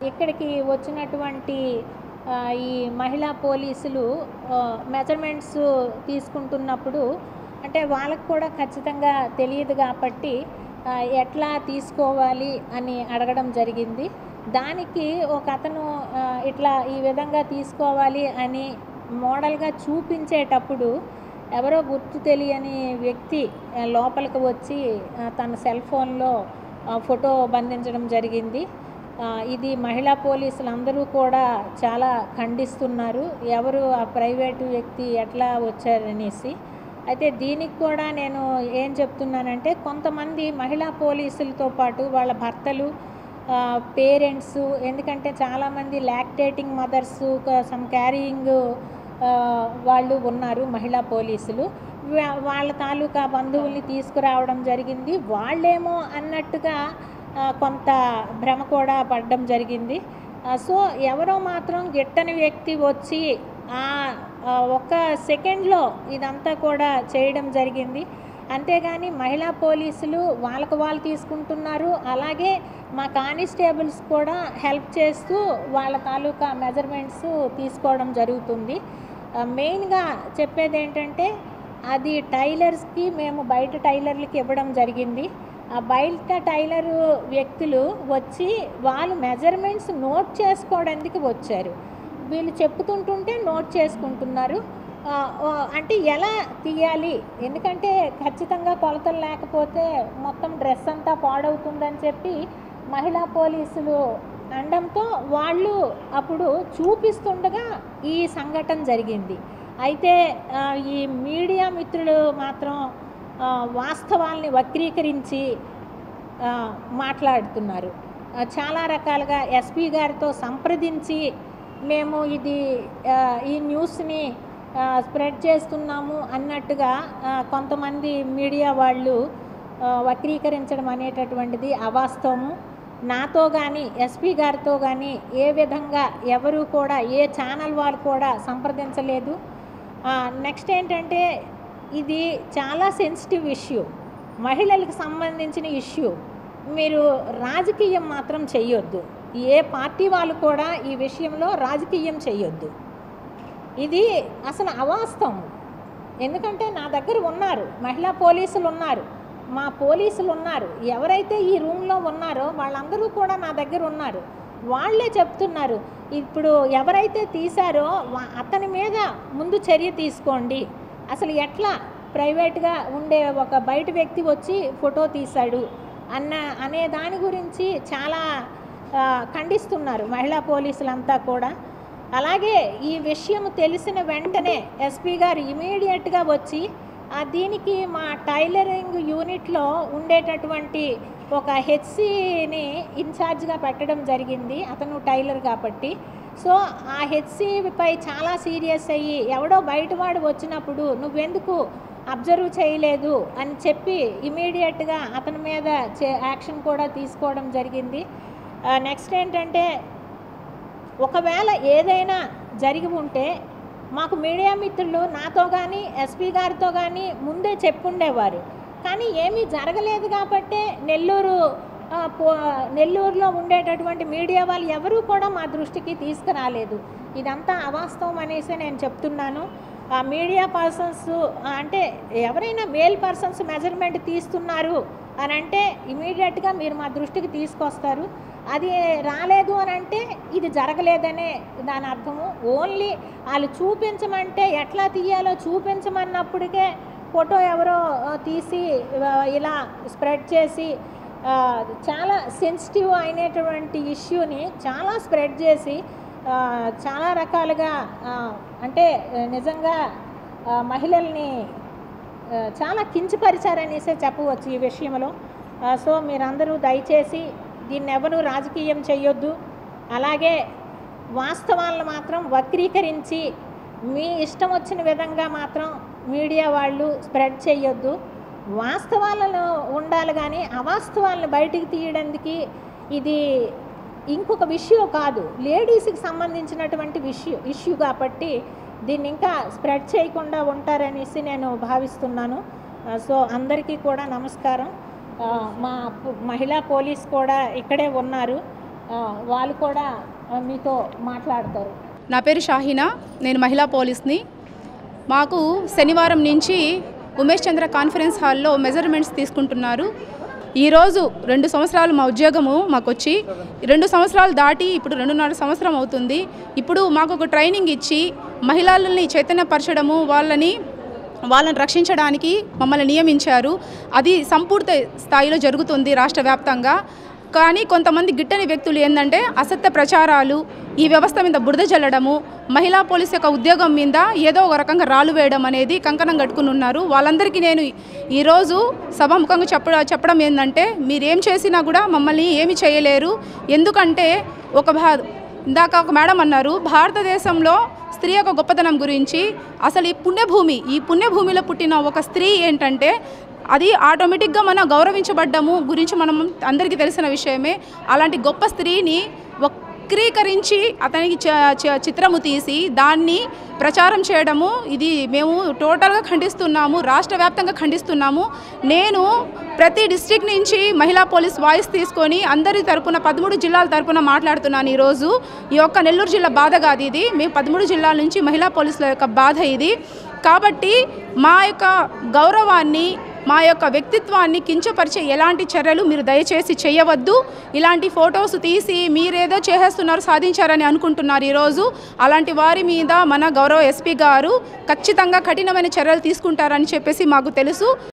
ఇక్కడికి వచ్చినటువంటి ఆ, ఈ మహిళా పోలీసులు మెజర్మెంట్స్ తీసుకుంటున్నప్పుడు అంటే వాళ్ళకు కూడా ఖచ్చితంగా తెలియదు కాబట్టి ఆ, ఎట్లా తీసుకోవాలి అని అడగడం జరిగింది దానికి ఒక అతను ఆ, ఇట్లా ఈ విధంగా తీసుకోవాలి అని మోడల్గా చూపించేటప్పుడు ఎవరో గుర్తు తెలియని వ్యక్తి ఆ, లోపలికి వచ్చి ఆ, తన సెల్ ఫోన్లో ఆ, ఫోటో బంధించడం జరిగింది ఆ, ఇది మహిళా పోలీసులు అందరూ కూడా చాలా ఖండిస్తున్నారు ఎవరు ఆ ప్రైవేటు వ్యక్తి ఎట్లా వచ్చారనేసి అయితే దీనికి కూడా నేను ఏం చెప్తున్నానంటే కొంతమంది మహిళా పోలీసులతో పాటు వాళ్ళ భర్తలు పేరెంట్స్ ఎందుకంటే చాలామంది లాక్టేటింగ్ మదర్స్ సమ్ క్యారీయింగ్ వాళ్ళు ఉన్నారు మహిళా పోలీసులు వా- వాళ్ళ తాలూకా బంధువుల్ని తీసుకురావడం జరిగింది వాళ్ళేమో అన్నట్టుగా ఆ, కొంత భ్రమ కూడా పడడం జరిగింది ఆ, సో ఎవరో మాత్రం గిట్టని వ్యక్తి వచ్చి ఆ ఆ ఒక్క సెకండ్లో ఇదంతా కూడా చేయడం జరిగింది అంతేగాని మహిళా పోలీసులు వాళ్ళకు వాళ్ళు తీసుకుంటున్నారు అలాగే మా కానిస్టేబుల్స్ కూడా హెల్ప్ చేస్తూ వాళ్ళ తాలూకా మెజర్మెంట్స్ తీసుకోవడం జరుగుతుంది ఆ, మెయిన్గా చెప్పేది ఏంటంటే అది టైలర్స్కి మేము బయట టైలర్లకి ఇవ్వడం జరిగింది ఆ బయట టైలర్ వ్యక్తులు వచ్చి వాళ్ళు మెజర్మెంట్స్ నోట్ చేసుకోవడానికి వచ్చారు వీళ్ళు చెప్పుతుంటుంటే నోట్ చేసుకుంటున్నారు ఆ, ఆ, అంటే ఎలా తీయాలి ఎందుకంటే ఖచ్చితంగా కొలతలు లేకపోతే మొత్తం డ్రెస్ అంతా పాడవుతుందని చెప్పి మహిళా పోలీసులు అనడంతో వాళ్ళు అప్పుడు చూపిస్తుండగా ఈ సంఘటన జరిగింది అయితే ఆ, ఈ మీడియా మిత్రులు మాత్రం ఆ, వాస్తవాల్ని వక్రీకరించి ఆ, మాట్లాడుతున్నారు ఆ, చాలా రకాలుగా ఎస్పీ గారితో సంప్రదించి మేము ఇది ఆ, ఈ న్యూస్ని ఆ, స్ప్రెడ్ చేస్తున్నాము అన్నట్టుగా ఆ, కొంతమంది మీడియా వాళ్ళు ఆ, వక్రీకరించడం అనేటటువంటిది అవాస్తవము నాతో కానీ ఎస్పీ గారితో కానీ ఏ విధంగా ఎవరు కూడా ఏ ఛానల్ వారు కూడా సంప్రదించలేదు నెక్స్ట్ ఏంటంటే ఇది చాలా సెన్సిటివ్ ఇష్యూ మహిళలకు సంబంధించిన ఇష్యూ మీరు రాజకీయం మాత్రం చెయ్యొద్దు ఏ పార్టీ వాళ్ళు కూడా ఈ విషయంలో రాజకీయం చెయ్యొద్దు ఇది అసలు అవాస్తవం ఎందుకంటే నా దగ్గర ఉన్నారు మహిళా పోలీసులు ఉన్నారు మా పోలీసులు ఉన్నారు ఎవరైతే ఈ రూమ్లో ఉన్నారో వాళ్ళందరూ కూడా నా దగ్గర ఉన్నారు వాళ్ళే చెప్తున్నారు ఇప్పుడు ఎవరైతే తీశారో వా- అతని మీద ముందు చర్య తీసుకోండి అసలు ఎట్లా ప్రైవేట్గా ఉండే ఒక బయట వ్యక్తి వచ్చి ఫోటో తీశాడు అన్న అనే దాని గురించి చాలా ఆ, ఖండిస్తున్నారు మహిళా పోలీసులంతా కూడా అలాగే ఈ విషయం తెలిసిన వెంటనే ఎస్పీ గారు ఇమీడియట్గా వచ్చి ఆ దీనికి మా టైలరింగ్ యూనిట్లో ఉండేటటువంటి ఒక హెచ్సిని ఇన్ఛార్జ్గా పెట్టడం జరిగింది అతను టైలర్ కాబట్టి సో ఆ హెచ్సిపై చాలా సీరియస్ అయ్యి ఎవడో బయటవాడు వచ్చినప్పుడు నువ్వెందుకు అబ్జర్వ్ చేయలేదు అని చెప్పి ఇమీడియట్గా అతని మీద చే- యాక్షన్ కూడా తీసుకోవడం జరిగింది నెక్స్ట్ ఏంటంటే ఒకవేళ ఏదైనా జరిగి ఉంటే మాకు మీడియా మిత్రులు నాతో కానీ ఎస్పీ గారితో కానీ ముందే చెప్పుండేవారు కానీ ఏమీ జరగలేదు కాబట్టే నెల్లూరు ఆ, పో- నెల్లూరులో ఉండేటటువంటి మీడియా వాళ్ళు ఎవరూ కూడా మా దృష్టికి తీసుకురాలేదు ఇదంతా అవాస్తవం అనేసి నేను చెప్తున్నాను ఆ మీడియా పర్సన్స్ అంటే ఎవరైనా మేల్ పర్సన్స్ మెజర్మెంట్ తీస్తున్నారు అని అంటే ఇమీడియట్గా మీరు మా దృష్టికి తీసుకొస్తారు అది రాలేదు అని అంటే ఇది జరగలేదనే దాని అర్థము ఓన్లీ వాళ్ళు చూపించమంటే ఎట్లా తీయాలో చూపించమన్నప్పటికే ఫోటో ఎవరో ఆ, తీసి ఆ, ఇలా స్ప్రెడ్ చేసి ఆ, చాలా సెన్సిటివ్ అయినటువంటి ఇష్యూని చాలా స్ప్రెడ్ చేసి ఆ, చాలా రకాలుగా ఆ, అంటే ఆ, నిజంగా ఆ, మహిళల్ని ఆ, చాలా కించపరిచారనేసే చెప్పవచ్చు ఈ విషయంలో ఆ, సో మీరందరూ దయచేసి దీన్ని ఎవరు రాజకీయం చేయొద్దు అలాగే వాస్తవాలను మాత్రం వక్రీకరించి మీ ఇష్టం వచ్చిన విధంగా మాత్రం మీడియా వాళ్ళు స్ప్రెడ్ చేయొద్దు వాస్తవాలను ఉండాలి కానీ అవాస్తవాలను బయటికి తీయడానికి ఇది ఇంకొక విషయం కాదు లేడీస్కి సంబంధించినటువంటి విషయం ఇష్యూ కాబట్టి దీన్ని ఇంకా స్ప్రెడ్ చేయకుండా ఉంటారనేసి నేను భావిస్తున్నాను ఆ, సో అందరికీ కూడా నమస్కారం ఆ, మా పు- మహిళా పోలీస్ కూడా ఇక్కడే ఉన్నారు ఆ, వాళ్ళు కూడా ఆ, మీతో మాట్లాడతారు నా పేరు షాహీనా నేను మహిళా పోలీస్ని మాకు శనివారం నుంచి ఉమేష్ చంద్ర కాన్ఫరెన్స్ హాల్లో మెజర్మెంట్స్ తీసుకుంటున్నారు ఈరోజు రెండు సంవత్సరాలు మా ఉద్యోగము మాకు వచ్చి రెండు సంవత్సరాలు దాటి ఇప్పుడు రెండున్నర సంవత్సరం అవుతుంది ఇప్పుడు మాకు ఒక ట్రైనింగ్ ఇచ్చి మహిళలని చైతన్యపరచడము వాళ్ళని వాళ్ళని రక్షించడానికి మమ్మల్ని నియమించారు అది సంపూర్తి స్థాయిలో జరుగుతుంది రాష్ట్ర వ్యాప్తంగా కానీ కొంతమంది గిట్టని వ్యక్తులు ఏంటంటే అసత్య ప్రచారాలు ఈ వ్యవస్థ మీద బురద చల్లడము మహిళా పోలీస్ యొక్క ఉద్యోగం మీద ఏదో ఒక రకంగా రాళ్ళు వేయడం అనేది కంకణం కట్టుకుని ఉన్నారు వాళ్ళందరికీ నేను ఈరోజు సభాముఖంగా చెప్ప చెప్పడం ఏంటంటే మీరేం చేసినా కూడా మమ్మల్ని ఏమి చేయలేరు ఎందుకంటే ఒక భా ఇందాక ఒక మేడం అన్నారు భారతదేశంలో స్త్రీ యొక్క గొప్పతనం గురించి అసలు ఈ పుణ్యభూమి ఈ పుణ్యభూమిలో పుట్టిన ఒక స్త్రీ ఏంటంటే అది ఆటోమేటిక్గా మనం గౌరవించబడ్డము గురించి మనం అందరికీ తెలిసిన విషయమే అలాంటి గొప్ప స్త్రీని వక్రీకరించి అతనికి చ- చ- చిత్రము తీసి దాన్ని ప్రచారం చేయడము ఇది మేము టోటల్గా ఖండిస్తున్నాము రాష్ట్ర వ్యాప్తంగా ఖండిస్తున్నాము నేను ప్రతి డిస్ట్రిక్ట్ నుంచి మహిళా పోలీస్ వాయిస్ తీసుకొని అందరి తరపున పదమూడు జిల్లాల తరపున మాట్లాడుతున్నాను ఈరోజు ఈ యొక్క నెల్లూరు జిల్లా బాధ కాదు ఇది మేము పదమూడు జిల్లాల నుంచి మహిళా పోలీసుల యొక్క బాధ ఇది కాబట్టి మా యొక్క గౌరవాన్ని మా యొక్క వ్యక్తిత్వాన్ని కించపరిచే ఎలాంటి చర్యలు మీరు దయచేసి చేయవద్దు ఇలాంటి ఫొటోస్ తీసి మీరేదో చేసేస్తున్నారు సాధించారని అనుకుంటున్నారు ఈరోజు అలాంటి వారి మీద మన గౌరవ ఎస్పీ గారు ఖచ్చితంగా కఠినమైన చర్యలు తీసుకుంటారని చెప్పేసి మాకు తెలుసు